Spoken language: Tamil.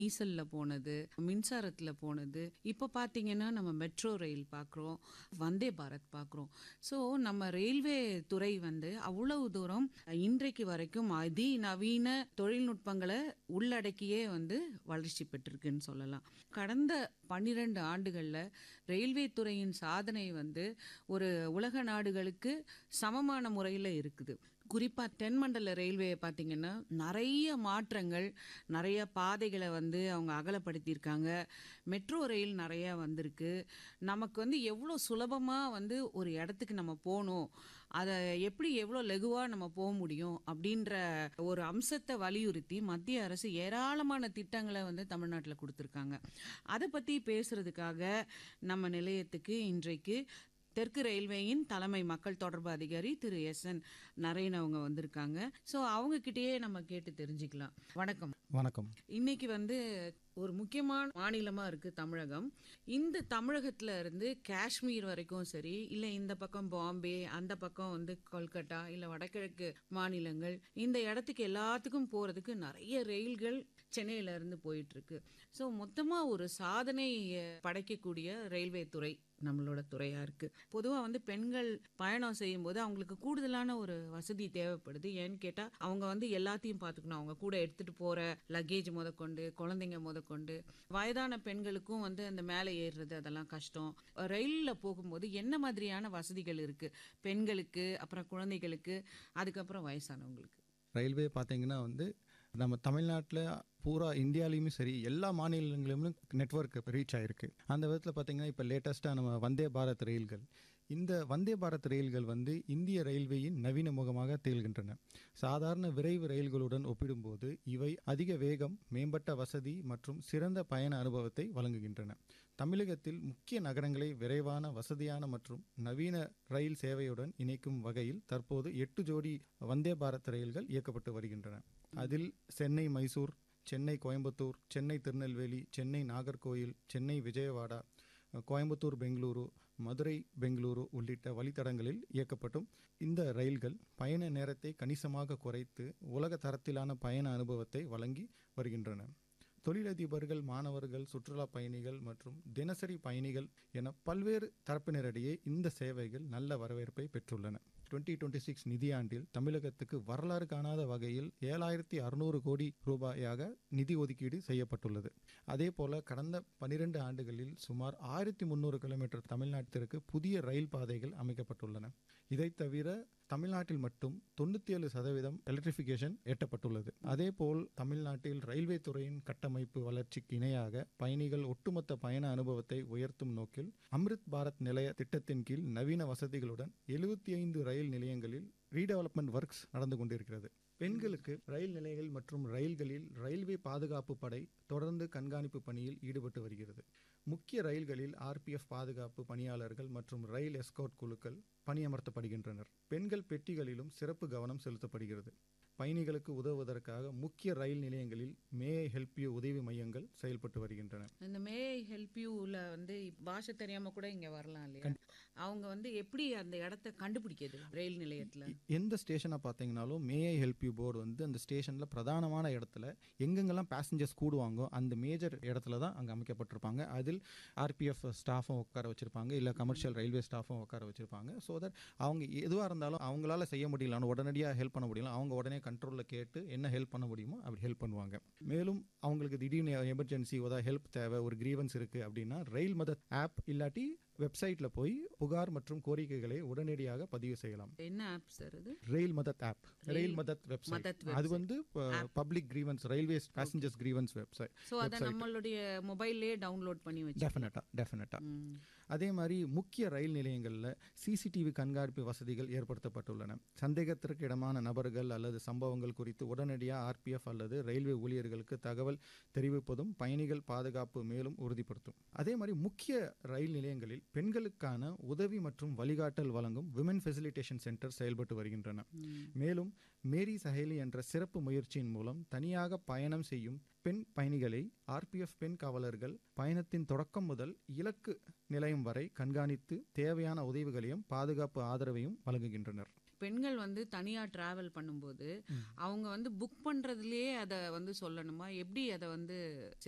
டீசல்ல போனது மின்சாரத்துல போனது இப்போ பார்த்தீங்கன்னா நம்ம மெட்ரோ ரயில் பார்க்குறோம் வந்தே பாரத் பார்க்குறோம் ஸோ நம்ம ரயில்வே துறை வந்து அவ்வளவு தூரம் இன்றைக்கு வரைக்கும் அதிநவீன தொழில்நுட்பங்களை உள்ளடக்கியே வந்து வளர்ச்சி பெற்றிருக்குன்னு சொல்லலாம் கடந்த பன்னிரண்டு ஆண்டுகளில் ரயில்வே துறையின் சாதனை வந்து ஒரு உலக நாடுகளுக்கு சமமான முறையில் இருக்குது குறிப்பாக தென்மண்டல ரயில்வே பார்த்தீங்கன்னா நிறைய மாற்றங்கள் நிறைய பாதைகளை வந்து அவங்க அகலப்படுத்தியிருக்காங்க மெட்ரோ ரயில் நிறைய வந்திருக்கு நமக்கு வந்து எவ்வளோ சுலபமாக வந்து ஒரு இடத்துக்கு நம்ம போகணும் அதை எப்படி எவ்வளோ லெகுவாக நம்ம போக முடியும் அப்படின்ற ஒரு அம்சத்தை வலியுறுத்தி மத்திய அரசு ஏராளமான திட்டங்களை வந்து தமிழ்நாட்டில் கொடுத்துருக்காங்க அதை பற்றி பேசுறதுக்காக நம்ம நிலையத்துக்கு இன்றைக்கு தெற்கு ரயில்வேயின் தலைமை மக்கள் தொடர்பு அதிகாரி திரு எஸ் என் நரேன் அவங்க வந்திருக்காங்க ஸோ அவங்க கிட்டேயே நம்ம கேட்டு தெரிஞ்சுக்கலாம் வணக்கம் வணக்கம் இன்னைக்கு வந்து ஒரு முக்கியமான மாநிலமா இருக்கு தமிழகம் இந்த தமிழகத்துல இருந்து காஷ்மீர் வரைக்கும் சரி இல்ல இந்த பக்கம் பாம்பே அந்த பக்கம் வந்து கொல்கட்டா இல்ல வடகிழக்கு மாநிலங்கள் இந்த இடத்துக்கு எல்லாத்துக்கும் போறதுக்கு நிறைய ரயில்கள் சென்னையில இருந்து போயிட்டு இருக்கு ஸோ மொத்தமா ஒரு சாதனை அஹ், படைக்கக்கூடிய ரயில்வே துறை நம்மளோட துறையா இருக்கு பொதுவா வந்து பெண்கள் பயணம் செய்யும் போது அவங்களுக்கு கூடுதலான ஒரு வசதி தேவைப்படுது ஏன்னு கேட்டா அவங்க வந்து எல்லாத்தையும் பார்த்துக்கணும் அவங்க கூட எடுத்துட்டு போற லக்கேஜ் முதற்கொண்டு குழந்தைங்க முதற்கொண்டு வயதான பெண்களுக்கும் வந்து அந்த மேலே ஏறுறது அதெல்லாம் கஷ்டம் ரயில்ல போகும்போது என்ன மாதிரியான வசதிகள் இருக்கு பெண்களுக்கு அப்புறம் குழந்தைகளுக்கு அதுக்கப்புறம் வயசானவங்களுக்கு ரயில்வே பார்த்தீங்கன்னா வந்து நம்ம தமிழ்நாட்டில் பூரா இந்தியாலையுமே சரி எல்லா மாநிலங்களிலுமே நெட்வொர்க் ரீச் ஆயிருக்கு அந்த விதத்தில் பார்த்தீங்கன்னா இப்போ லேட்டஸ்ட்டாக நம்ம வந்தே பாரத் ரயில்கள் இந்த வந்தே பாரத் ரயில்கள் வந்து இந்திய ரயில்வேயின் நவீன முகமாக திகழ்கின்றன சாதாரண விரைவு ரயில்களுடன் ஒப்பிடும்போது இவை அதிக வேகம் மேம்பட்ட வசதி மற்றும் சிறந்த பயண அனுபவத்தை வழங்குகின்றன தமிழகத்தில் முக்கிய நகரங்களை விரைவான வசதியான மற்றும் நவீன ரயில் சேவையுடன் இணைக்கும் வகையில் தற்போது எட்டு ஜோடி வந்தே பாரத் ரயில்கள் இயக்கப்பட்டு வருகின்றன அதில் சென்னை மைசூர் சென்னை கோயம்புத்தூர் சென்னை திருநெல்வேலி சென்னை நாகர்கோயில் சென்னை விஜயவாடா கோயம்புத்தூர் பெங்களூரு மதுரை பெங்களூரு உள்ளிட்ட வழித்தடங்களில் இயக்கப்பட்டும் இந்த ரயில்கள் பயண நேரத்தை கணிசமாக குறைத்து உலக தரத்திலான பயண அனுபவத்தை வழங்கி வருகின்றன தொழிலதிபர்கள் மாணவர்கள் சுற்றுலா பயணிகள் மற்றும் தினசரி பயணிகள் என பல்வேறு தரப்பினரிடையே இந்த சேவைகள் நல்ல வரவேற்பை பெற்றுள்ளன 2026 டுவெண்ட்டி சிக்ஸ் நிதியாண்டில் தமிழகத்துக்கு வரலாறு காணாத வகையில் ஏழாயிரத்தி அறுநூறு கோடி ரூபாயாக நிதி ஒதுக்கீடு செய்யப்பட்டுள்ளது அதே போல கடந்த பனிரெண்டு ஆண்டுகளில் சுமார் ஆயிரத்தி முந்நூறு கிலோமீட்டர் தமிழ்நாட்டிற்கு புதிய ரயில் பாதைகள் அமைக்கப்பட்டுள்ளன இதைத் தவிர தமிழ்நாட்டில் மட்டும் தொண்ணூற்றி ஏழு சதவீதம் எலக்ட்ரிஃபிகேஷன் எட்டப்பட்டுள்ளது அதேபோல் தமிழ்நாட்டில் ரயில்வே துறையின் கட்டமைப்பு வளர்ச்சிக்கு இணையாக பயணிகள் ஒட்டுமொத்த பயண அனுபவத்தை உயர்த்தும் நோக்கில் அம்ரித் பாரத் நிலைய திட்டத்தின் கீழ் நவீன வசதிகளுடன் எழுபத்தி ஐந்து ரயில் நிலையங்களில் ரீடெவலப்மெண்ட் ஒர்க்ஸ் நடந்து கொண்டிருக்கிறது பெண்களுக்கு ரயில் நிலையங்கள் மற்றும் ரயில்களில் ரயில்வே பாதுகாப்பு படை தொடர்ந்து கண்காணிப்பு பணியில் ஈடுபட்டு வருகிறது முக்கிய ரயில்களில் ஆர்பிஎஃப் பாதுகாப்பு பணியாளர்கள் மற்றும் ரயில் எஸ்கவுட் குழுக்கள் பணியமர்த்தப்படுகின்றனர் பெண்கள் பெட்டிகளிலும் சிறப்பு கவனம் செலுத்தப்படுகிறது பயணிகளுக்கு உதவுவதற்காக முக்கிய ரயில் நிலையங்களில் மே ஹெல்ப் யூ உதவி மையங்கள் செயல்பட்டு வருகின்றன இந்த மே ஹெல்ப் யூல வந்து பாஷை தெரியாம கூட இங்க வரலாம் இல்லையா அவங்க வந்து எப்படி அந்த இடத்த கண்டுபிடிக்கிறது ரயில் நிலையத்துல எந்த ஸ்டேஷனை பார்த்தீங்கனாலும் may I help you board வந்து அந்த ஸ்டேஷனில் பிரதானமான இடத்துல எங்கெங்கெல்லாம் பேசஞ்சர்ஸ் கூடுவாங்கோ அந்த மேஜர் இடத்துல தான் அங்கே அமைக்கப்பட்டிருப்பாங்க அதில் ஆர்பிஎஃப் ஸ்டாஃபும் உட்கார வச்சிருப்பாங்க இல்லை கமர்ஷியல் ரயில்வே ஸ்டாஃபும் உட்கார வச்சிருப்பாங்க ஸோ தட் அவங்க எதுவாக இருந்தாலும் அவங்களால செய்ய முடியல உடனடியாக ஹெல்ப் பண்ண முடியல அவங்க உடனே கண்ட்ரோலில் கேட்டு என்ன ஹெல்ப் பண்ண முடியுமோ அப்படி ஹெல்ப் பண்ணுவாங்க மேலும் அவங்களுக்கு திடீர்னு எமர்ஜென்சி ஏதாவது ஹெல்ப் தேவை ஒரு கிரீவன்ஸ் இருக்குது அப்படின்னா ரயில் மதத் ஆப் இல்லாட்டி வெப்சைட்டில் போய் புகார் மற்றும் கோரிக்கைகளை உடனடியாக பதிவு செய்யலாம் என்ன ஆப் சார் இது ரயில் மதத் ஆப் ரயில் மதத் வெப்சைட் மதத் அது வந்து public grievance railway passengers grievance website so அத நம்மளுடைய மொபைல்லே டவுன்லோட் பண்ணி வச்சு டெஃபினட்டா டெஃபினட்டா ம். அதே மாதிரி முக்கிய ரயில் நிலையங்களில் சிசிடிவி கண்காணிப்பு வசதிகள் ஏற்படுத்தப்பட்டுள்ளன சந்தேகத்திற்கு இடமான நபர்கள் அல்லது சம்பவங்கள் குறித்து உடனடியாக ஆர்பிஎஃப் அல்லது ரயில்வே ஊழியர்களுக்கு தகவல் தெரிவிப்பதும் பயணிகள் பாதுகாப்பு மேலும் உறுதிப்படுத்தும் அதே மாதிரி முக்கிய ரயில் நிலையங்களில் பெண்களுக்கான உதவி மற்றும் வழிகாட்டல் வழங்கும் விமன் ஃபெசிலிட்டேஷன் சென்டர் செயல்பட்டு வருகின்றன மேலும் மேரி சஹேலி என்ற சிறப்பு முயற்சியின் மூலம் தனியாக பயணம் செய்யும் பெண் பயணிகளை ஆர்பிஎஃப் பெண் காவலர்கள் பயணத்தின் தொடக்கம் முதல் இலக்கு நிலையம் வரை கண்காணித்து தேவையான உதவிகளையும் பாதுகாப்பு ஆதரவையும் வழங்குகின்றனர் பெண்கள் வந்து தனியா டிராவல் பண்ணும்போது அவங்க வந்து புக் பண்றதுலயே அதை வந்து சொல்லணுமா எப்படி அதை வந்து